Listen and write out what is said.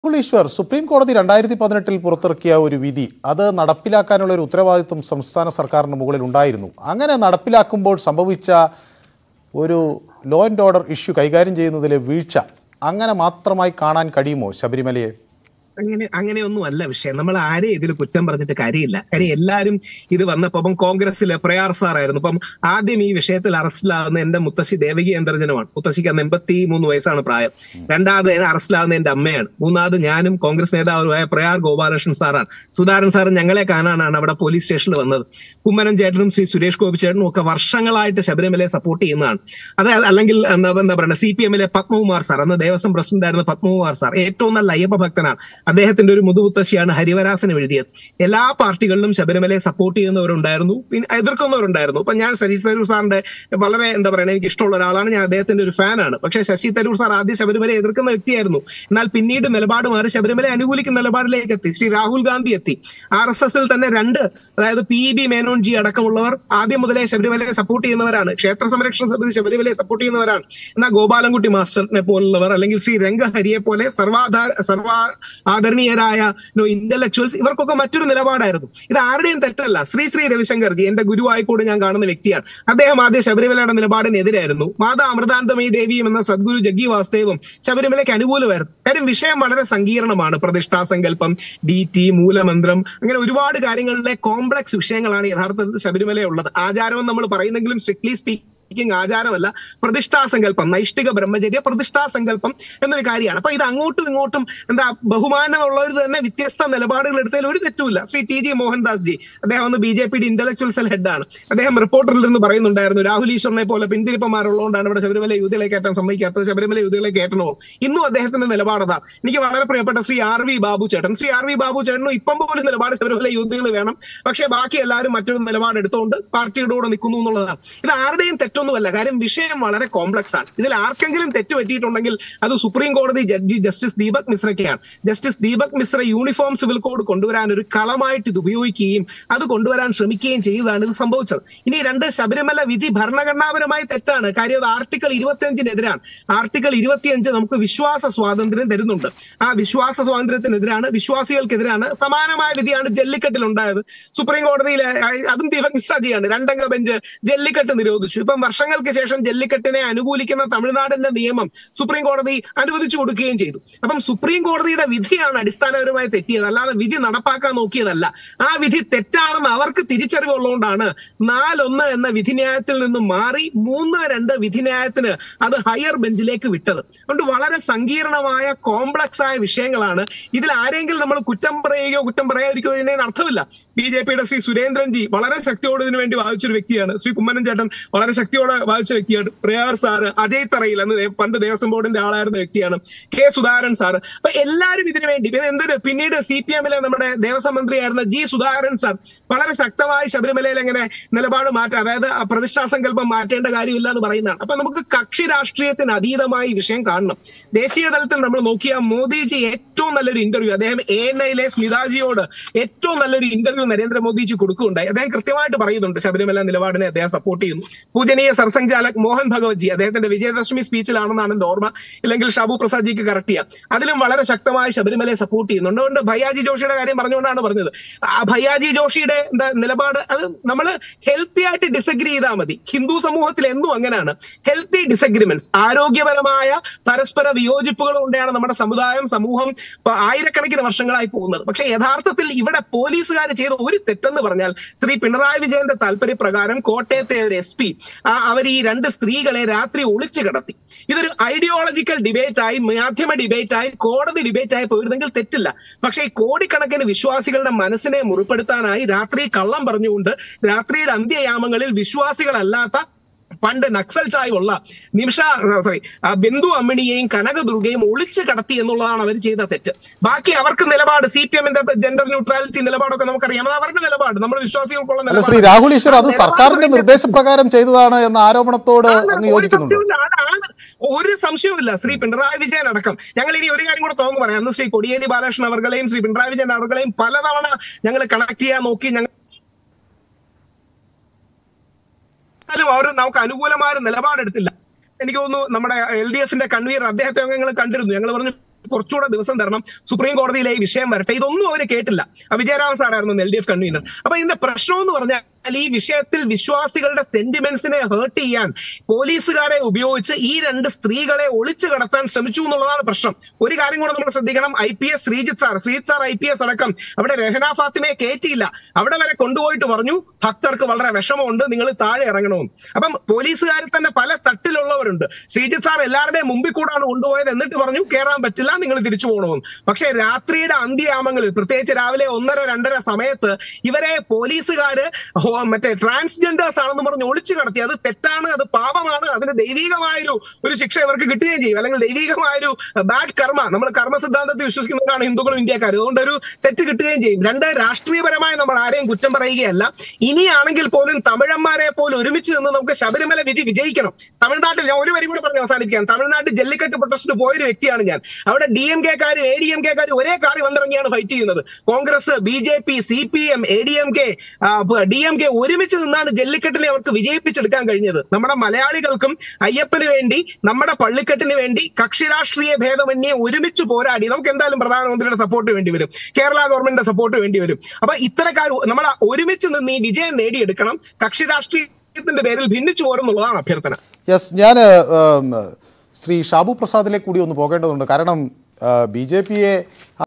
Easwar supreme കോടതി രണ്ടായിരത്തി പതിനെട്ടിൽ പുറത്തിറക്കിയ ഒരു വിധി അത് നടപ്പിലാക്കാനുള്ള ഒരു ഉത്തരവാദിത്വം സംസ്ഥാന സർക്കാരിന് മുകളിൽ ഉണ്ടായിരുന്നു അങ്ങനെ നടപ്പിലാക്കുമ്പോൾ സംഭവിച്ച ഒരു ലോ ആൻഡ് ഓർഡർ ഇഷ്യൂ കൈകാര്യം ചെയ്യുന്നതിലെ വീഴ്ച അങ്ങനെ മാത്രമായി കാണാൻ കഴിയുമോ ശബരിമലയെ അങ്ങനെ അങ്ങനെയൊന്നും അല്ല വിഷയം നമ്മൾ ആരെയും ഇതിൽ കുറ്റം പറഞ്ഞിട്ട് കാര്യമില്ല കാര്യം എല്ലാരും ഇത് വന്നപ്പോ ഇപ്പം കോൺഗ്രസിലെ പ്രയാർ സാർ ആയിരുന്നു അപ്പം ആദ്യം ഈ വിഷയത്തിൽ അറസ്റ്റിലാകുന്ന എന്റെ മുത്തശ്ശി ദേവകി അന്തർജനമാണ് മുത്തശ്ശിക്ക് അന്ന് എൺപത്തി മൂന്ന് വയസ്സാണ് പ്രായം രണ്ടാമത് എന്നെ അറസ്റ്റിലാകുന്ന എന്റെ അമ്മയാണ് മൂന്നാമത് ഞാനും കോൺഗ്രസ് നേതാവുമായ പ്രയാർ ഗോപാലകൃഷ്ണൻ സാറാണ് സുധാരൻ സാറും ഞങ്ങളെ കാണാനാണ് അവിടെ പോലീസ് സ്റ്റേഷനിൽ വന്നത് കുമ്മനം ചേട്ടനും ശ്രീ സുരേഷ് ഗോപി ചേട്ടനും ഒക്കെ വർഷങ്ങളായിട്ട് ശബരിമലയെ സപ്പോർട്ട് ചെയ്യുന്നതാണ് അതായത് അല്ലെങ്കിൽ എന്താ എന്താ പറയുക സി പി എമ്മിലെ പത്മകുമാർ സാർ അന്ന് ദേവസ്വം പ്രസിഡന്റ് ആയിരുന്ന പത്മകുമാർ സാർ ഏറ്റവും നല്ല അയ്യപ്പ ഭക്തനാണ് അദ്ദേഹത്തിന്റെ ഒരു മുതുമുത്തശ്ശിയാണ് ഹരിവരാസനം എഴുതിയത് എല്ലാ പാർട്ടികളിലും ശബരിമലയെ സപ്പോർട്ട് ചെയ്യുന്നവരുണ്ടായിരുന്നു പിന്നെ എതിർക്കുന്നവരുണ്ടായിരുന്നു ഇപ്പൊ ഞാൻ ശശി തരൂർ സാറിന്റെ വളരെ എന്താ പറയുക എനിക്ക് ഇഷ്ടമുള്ള ഒരാളാണ് ഞാൻ അദ്ദേഹത്തിന്റെ ഒരു ഫാനാണ് പക്ഷേ ശശി തരൂർ സാർ ആദ്യം ശബരിമലയെ എതിർക്കുന്ന വ്യക്തിയായിരുന്നു എന്നാൽ പിന്നീട് നിലപാട് മാറി ശബരിമലയെ അനുകൂലിക്കുന്ന നിലപാടിലേക്ക് എത്തി ശ്രീ രാഹുൽ ഗാന്ധി എത്തി ആർ എസ് എസിൽ തന്നെ രണ്ട് അതായത് പി ബി മേനോൻജി അടക്കമുള്ളവർ ആദ്യം മുതലേ ശബരിമലയെ സപ്പോർട്ട് ചെയ്യുന്നവരാണ് ക്ഷേത്ര സംരക്ഷണ സമിതി ശബരിമലയെ സപ്പോർട്ട് ചെയ്യുന്നവരാണ് എന്നാൽ ഗോപാലൻകുട്ടി മാസ്റ്ററിനെ പോലുള്ളവർ അല്ലെങ്കിൽ ശ്രീ രംഗഹരിയെ പോലെ സർവാധാര സർവാ ആദരണീയരായ ഇന്റലക്ച്വൽസ് ഇവർക്കൊക്കെ മറ്റൊരു നിലപാടായിരുന്നു ഇത് ആരുടെയും തെറ്റല്ല ശ്രീ ശ്രീ രവിശങ്കർജി എന്റെ ഗുരുവായി കൂടെ ഞാൻ കാണുന്ന വ്യക്തിയാണ് അദ്ദേഹം ആദ്യം ശബരിമലയുടെ നിലപാടിനെതിരായിരുന്നു മാതാ അമൃതാനന്ദമയി ദേവിയും എന്ന സദ്ഗുരു ജഗ്ഗി വാസുദേവും ശബരിമലയ്ക്ക് അനുകൂലമായിരുന്നു കാര്യം വിഷയം വളരെ സങ്കീർണമാണ് പ്രതിഷ്ഠാ സങ്കല്പം ഡി ടി മൂലമന്ത്രം അങ്ങനെ ഒരുപാട് കാര്യങ്ങളിലെ കോംപ്ലക്സ് വിഷയങ്ങളാണ് യഥാർത്ഥത്തിൽ ശബരിമലയുള്ളത് ആചാരം നമ്മൾ പറയുന്നെങ്കിലും സ്ട്രിക്ട്ലി സ്പീക്ക് സ്പീക്കിംഗ് ആചാരമല്ല പ്രതിഷ്ഠാസങ്കല്പം നൈഷ്ഠിക ബ്രഹ്മചര്യ പ്രതിഷ്ഠാസങ്കല്പം എന്നൊരു കാര്യമാണ് അപ്പൊ ഇത് അങ്ങോട്ടും ഇങ്ങോട്ടും എന്താ ബഹുമാനമുള്ളവർ തന്നെ വ്യത്യസ്ത നിലപാടുകൾ എടുത്തതിൽ ഒരു തെറ്റുമില്ല ശ്രീ ടി ജി മോഹൻദാസ് ജി അദ്ദേഹം ഒന്ന് ബി ജെ പിയുടെ ഇന്റലക്ച്വൽ സെൽ ഹെഡാണ് അദ്ദേഹം റിപ്പോർട്ടറിൽ നിന്ന് പറയുന്നുണ്ടായിരുന്നു രാഹുൽ ഈശ്വറിനെ പോലെ പിന്തിരിപ്പന്മാരുള്ളതുകൊണ്ടാണ് ഇവിടെ ശബരിമല യുവതികളെ കയറ്റാൻ സമ്മതിക്കാത്തത് ശബരിമല യുവതികളെ കയറ്റണോ ഇന്നും അദ്ദേഹത്തിന്റെ നിലപാടതാണ് എനിക്ക് വളരെ പ്രിയപ്പെട്ട ശ്രീ ആർ വി ബാബു ചേട്ടൻ ശ്രീ ആർ വി ബാബു ചേട്ടനും ഇപ്പം പോലും നിലപാട് ശബരിമല യുവതികൾ വേണം പക്ഷേ ബാക്കി എല്ലാവരും മറ്റൊരു നിലപാട് എടുത്തുകൊണ്ട് പാർട്ടിയുടെ കൂടെ നിൽക്കുന്നു എന്നുള്ളതാണ് ഇത് ആരുടെയും തെറ്റൊന്നുമല്ല കാര്യം വിഷയം വളരെ കോംപ്ലക്സ് ആണ് ഇതിൽ ആർക്കെങ്കിലും തെറ്റ് പറ്റിയിട്ടുണ്ടെങ്കിൽ അത് സുപ്രീം കോടതി ജഡ്ജി ജസ്റ്റിസ് ദീപക് മിശ്രയ്ക്കാണ് justice Deepak Mishra uniform civil code കൊണ്ടുവരാൻ ഒരു കളമായിട്ട് ഇത് ഉപയോഗിക്കുകയും അത് കൊണ്ടുവരാൻ ശ്രമിക്കുകയും ചെയ്തതാണ് ഇത് സംഭവിച്ചത് ഇനി രണ്ട് ശബരിമല വിധി ഭരണഘടനാപരമായി തെറ്റാണ് കാര്യം അത് ആർട്ടിക്കിൾ ഇരുപത്തിയഞ്ചിനെതിരാണ് ആർട്ടിക്കിൾ ഇരുപത്തിയഞ്ച് നമുക്ക് വിശ്വാസ സ്വാതന്ത്ര്യം തരുന്നുണ്ട് ആ വിശ്വാസ സ്വാതന്ത്ര്യത്തിനെതിരാണ് വിശ്വാസികൾക്കെതിരാണ് സമാനമായ വിധിയാണ് ജല്ലിക്കെട്ടിൽ ഉണ്ടായത് സുപ്രീം കോടതിയിൽ അതും ദീപക് മിശ്രജിയാണ് രണ്ടംഗ ബെഞ്ച് ജല്ലിക്കെട്ട് നിരോധിച്ചു ഇപ്പം വർഷങ്ങൾക്ക് ശേഷം ജല്ലിക്കെട്ടിനെ അനുകൂലിക്കുന്ന തമിഴ്നാടിന്റെ നിയമം സുപ്രീം കോടതി അനുവദിച്ചു കൊടുക്കുകയും ചെയ്തു അപ്പം സുപ്രീം കോടതിയുടെ വിധിയാണ് അടിസ്ഥാനപരമായി തെറ്റിയത് അല്ലാതെ വിധി നടപ്പാക്കാൻ നോക്കിയതല്ല ആ വിധി തെറ്റാണെന്ന് അവർക്ക് തിരിച്ചറിവുള്ളതുകൊണ്ടാണ് നാലൊന്ന് എന്ന വിധിന്യായത്തിൽ നിന്ന് മാറി മൂന്ന് രണ്ട് വിധിന്യായത്തിന് അത് ഹയർ ബെഞ്ചിലേക്ക് വിട്ടത് അതുകൊണ്ട് വളരെ സങ്കീർണമായ കോംപ്ലക്സ് ആയ വിഷയങ്ങളാണ് ഇതിൽ ആരെങ്കിലും നമ്മൾ കുറ്റം പറയുകയോ കുറ്റം പറയാതിരിക്കുകയോ ചെയ്യുന്നതിന് അർത്ഥമില്ല ബി ജെ പിയുടെ ശ്രീ സുരേന്ദ്രൻ ജി വളരെ ശക്തിയോട് ഇതിനു വേണ്ടി വാദിച്ചൊരു വ്യക്തിയാണ് ശ്രീ കുമ്മനം ചേട്ടൻ വളരെ ശക്തിയോടെ വാദിച്ച വ്യക്തിയാണ് പ്രയാർ സാറ് അജയ് തറയിൽ അന്ന് ദേ- പണ്ട് ദേവസ്വം ബോർഡിന്റെ ആളായിരുന്ന വ്യക്തിയാണ് കെ സുധാകരൻ സാറ് അപ്പൊ എല്ലാവരും ഇതിനു വേണ്ടി പിന്നെ എന്തൊരു പിന്നീട് സി പി എമ്മിലെ നമ്മുടെ ദേവസ്വം മന്ത്രിയായിരുന്ന ജി സുധാകരൻ സാർ വളരെ ശക്തമായി ശബരിമലയിൽ എങ്ങനെ നിലപാട് മാറ്റാം അതായത് ആ പ്രതിഷ്ഠാ സങ്കല്പം മാറ്റേണ്ട കാര്യമില്ല എന്ന് പറയുന്നതാണ് അപ്പൊ നമുക്ക് കക്ഷി രാഷ്ട്രീയത്തിന് അതീതമായി ഈ വിഷയം കാണണം ദേശീയ തലത്തിൽ നമ്മൾ നോക്കിയാൽ മോദിജി ഏറ്റവും നല്ലൊരു ഇന്റർവ്യൂ അദ്ദേഹം എ എൻ ഐയിലെ സ്മിതാജിയോട് ഏറ്റവും നല്ലൊരു ഇന്റർവ്യൂ നരേന്ദ്രമോദിജി കൊടുക്കുകയുണ്ടായി അദ്ദേഹം കൃത്യമായിട്ട് പറയുന്നുണ്ട് ശബരിമല നിലപാടിനെ അദ്ദേഹം സപ്പോർട്ട് ചെയ്യുന്നു പൂജനീയ സർസംഘാലക് മോഹൻ ഭഗവത് ജി അദ്ദേഹത്തിന്റെ വിജയദശമി സ്പീച്ചിലാണെന്നാണ് എന്റെ ഓർമ്മ ഇല്ലെങ്കിൽ ഷാബു പ്രസാദ് ജിക്ക് കറക്റ്റ് ചെയ്യാം അതിലും വളരെ ശക്തമായി ശബരിമലയെ സപ്പോർട്ട് ചെയ്യുന്നുണ്ട് അതുകൊണ്ട് ഭയ്യാജി ജോഷിയുടെ കാര്യം പറഞ്ഞുകൊണ്ടാണ് പറഞ്ഞത് ആ ഭയ്യാജി ജോഷിയുടെ എന്താ നിലപാട് അത് നമ്മൾ ഹെൽത്തി ആയിട്ട് ഡിസഗ്രി ചെയ്താൽ മതി ഹിന്ദു സമൂഹത്തിൽ എന്നും അങ്ങനെയാണ് ഹെൽത്തി ഡിസഗ്രിമെന്റ്സ് ആരോഗ്യപരമായ പരസ്പര വിയോജിപ്പുകൾ കൊണ്ടാണ് നമ്മുടെ സമുദായം സമൂഹം ഇപ്പൊ ആയിരക്കണക്കിന് വർഷങ്ങളായി പോകുന്നത് പക്ഷെ യഥാർത്ഥത്തിൽ ഇവിടെ പോലീസുകാർ ചെയ്ത ഒരു തെറ്റെന്ന് പറഞ്ഞാൽ ശ്രീ പിണറായി വിജയന്റെ താല്പര്യപ്രകാരം കോട്ടയത്തെ ഒരു എസ് പി അവർ ഈ രണ്ട് സ്ത്രീകളെ രാത്രി ഒളിച്ചു കിടത്തി ഇതൊരു ഐഡിയോളജിക്കൽ ഡിബേറ്റ് ആയി മാധ്യമ ഡിബേറ്റ് ആയി കോടതി ഡിബേറ്റ് ആയി പോയിരുന്നെങ്കിൽ തെറ്റില്ല പക്ഷേ ഈ കോടിക്കണക്കിന് വിശ്വാസികളുടെ മനസ്സിനെ മുറിപ്പെടുത്താനായി രാത്രി കള്ളം പറഞ്ഞുകൊണ്ട് രാത്രിയുടെ അന്ത്യയാമങ്ങളിൽ വിശ്വാസികളല്ലാത്ത പണ്ട് നക്സൽ ചായ്വുള്ള നിമിഷ സോറി ബിന്ദു അമ്മിണിയെയും കനകദുർഗയും ഒളിച്ചു കടത്തി എന്നുള്ളതാണ് അവർ ചെയ്ത തെറ്റ് ബാക്കി അവർക്ക് നിലപാട് സി പി എമ്മിന്റെ ജെൻഡർ ന്യൂട്രാലിറ്റി നിലപാടൊക്കെ നമുക്കറിയാം അത് അവരുടെ നിലപാട് നമ്മൾ വിശ്വാസികൾക്കുള്ള അല്ല ശ്രീ നിലപാട് രാഹുൽ ഈശ്വർ അത് ആ സർക്കാരിന്റെ നിലപാട് നിർദ്ദേശപ്രകാരം ചെയ്തതാണ് എന്ന ആരോപണത്തോട് ആണ്, അങ്ങ് ഒരു യോജിക്കുന്നുണ്ടോ സംശയവുമില്ല. ആണ്, ആണ്. ഒരു സംശയവുമില്ല ശ്രീ പിണറായി വിജയൻ അടക്കം ഞങ്ങൾ ഇനി ഒരു കാര്യം കൂടെ തോന്നുന്നു പറയാം അന്ന് ശ്രീ കൊടിയേരി ബാലകൃഷ്ണൻ അവർകളെയും ശ്രീ പിണറായി വിജയൻ അവർകളെയും പലതവണ ഞങ്ങൾ കണക്ട് ചെയ്യാൻ നോക്കി ഞങ്ങൾ എന്നാലും അവർ നമുക്ക് അനുകൂലമായ ഒരു നിലപാടെടുത്തില്ല എനിക്ക് തോന്നുന്നു നമ്മുടെ എൽ ഡി എഫിന്റെ കൺവീനർ അദ്ദേഹത്തെ ഞങ്ങൾ കണ്ടിരുന്നു ഞങ്ങൾ പറഞ്ഞു കുറച്ചുകൂടെ ദിവസം തരണം സുപ്രീം കോടതിയിലെ ഈ വിഷയം വരട്ടെ ഇതൊന്നും അവര് കേട്ടില്ല ആ വിജയരാമൻ സാറായിരുന്നു എൽ ഡി എഫ് കൺവീനർ അപ്പൊ ഇതിന്റെ പ്രശ്നം എന്ന് പറഞ്ഞാൽ ഈ വിഷയത്തിൽ വിശ്വാസികളുടെ സെന്റിമെന്റ്സിനെ ഹേർട്ട് ചെയ്യാൻ പോലീസുകാരെ ഉപയോഗിച്ച് ഈ രണ്ട് സ്ത്രീകളെ ഒളിച്ചു കടത്താൻ ശ്രമിച്ചു എന്നുള്ളതാണ് പ്രശ്നം ഒരു കാര്യം കൂടെ നമ്മൾ ശ്രദ്ധിക്കണം I P S Sreejith sir Sreejith sir I P S അടക്കം അവിടെ രഹന ഫാത്തിമയെ കയറ്റിയില്ല അവിടെ വരെ കൊണ്ടുപോയിട്ട് പറഞ്ഞു ഭക്തർക്ക് വളരെ വിഷമമുണ്ട് നിങ്ങൾ താഴെ ഇറങ്ങണമെന്ന് അപ്പം പോലീസുകാരിൽ തന്നെ പല തട്ടിലുള്ളവരുണ്ട് ശ്രീജിത്ത് സാർ എല്ലാവരുടെയും മുമ്പിൽ കൂടാണ് കൊണ്ടുപോയത് എന്നിട്ട് പറഞ്ഞു കയറാൻ പറ്റില്ല നിങ്ങൾ തിരിച്ചു പോകണമെന്ന് പക്ഷേ രാത്രിയുടെ അന്ത്യയാമങ്ങളിൽ പ്രത്യേകിച്ച് രാവിലെ ഒന്നര രണ്ടര സമയത്ത് ഇവരെ പോലീസുകാര് ഹോ- മറ്റേ ട്രാൻസ്ജെൻഡേഴ്സ് ആണെന്ന് പറഞ്ഞ് ഒളിച്ചു കടത്തി അത് തെറ്റാണ് അത് പാപമാണ് അതിന് ദൈവികമായൊരു ഒരു ശിക്ഷ ഇവർക്ക് കിട്ടുകയും ചെയ്യും അല്ലെങ്കിൽ ദൈവികമായൊരു ബാഡ് കർമ്മ നമ്മൾ കർമ്മ സിദ്ധാന്തത്തിൽ വിശ്വസിക്കുന്നവരാണ് ഹിന്ദുക്കളും ഇന്ത്യക്കാരും അതുകൊണ്ട് ഒരു തെറ്റ് കിട്ടുകയും ചെയ്യും രണ്ട് രാഷ്ട്രീയപരമായി നമ്മൾ ആരെയും കുറ്റം പറയുകയല്ല ഇനിയാണെങ്കിൽ പോലും തമിഴന്മാരെ പോലും ഒരുമിച്ച് നിന്ന് നമുക്ക് ശബരിമല വിധി വിജയിക്കണം തമിഴ്നാട്ടിൽ ഞാൻ ഒരു വരി കൂടെ പറഞ്ഞ് അവസാനിപ്പിക്കാം തമിഴ്നാട്ടിൽ ജല്ലിക്കെട്ട് പ്രൊട്ടസ്റ്റിന് പോയൊരു വ്യക്തിയാണ് ഞാൻ അവിടെ ഡി എം കെക്കാരും എ ഡി എം കെക്കാരും ഒരേ കാറി വന്നിറങ്ങിയാണ് ഫൈറ്റ് ചെയ്യുന്നത് Congress B J P C P M A D M K D M K ഒരുമിച്ച് നിന്നാണ് ജല്ലിക്കെട്ടിനെ അവർക്ക് വിജയിപ്പിച്ചെടുക്കാൻ കഴിഞ്ഞത് നമ്മുടെ മലയാളികൾക്കും അയ്യപ്പന് വേണ്ടി നമ്മുടെ പള്ളിക്കെട്ടിന് വേണ്ടി കക്ഷി രാഷ്ട്രീയ ഭേദമന്യേ ഒരുമിച്ച് പോരാടി നമുക്ക് എന്തായാലും പ്രധാനമന്ത്രിയുടെ സപ്പോർട്ട് വേണ്ടി വരും കേരള ഗവൺമെന്റിന്റെ സപ്പോർട്ട് വേണ്ടി വരും അപ്പൊ ഇത്തരക്കാർ നമ്മൾ ഒരുമിച്ച് നിന്ന് ഈ വിജയം നേടിയെടുക്കണം കക്ഷി രാഷ്ട്രീയത്തിന്റെ പേരിൽ ഭിന്നിച്ചു പോരെന്നുള്ളതാണ് അഭ്യർത്ഥന യെസ് ഞാൻ ശ്രീ ഷാബു പ്രസാദിലേക്ക് കൂടി ഒന്ന് പോകേണ്ടതുണ്ട് കാരണം ബി ജെ പിയെ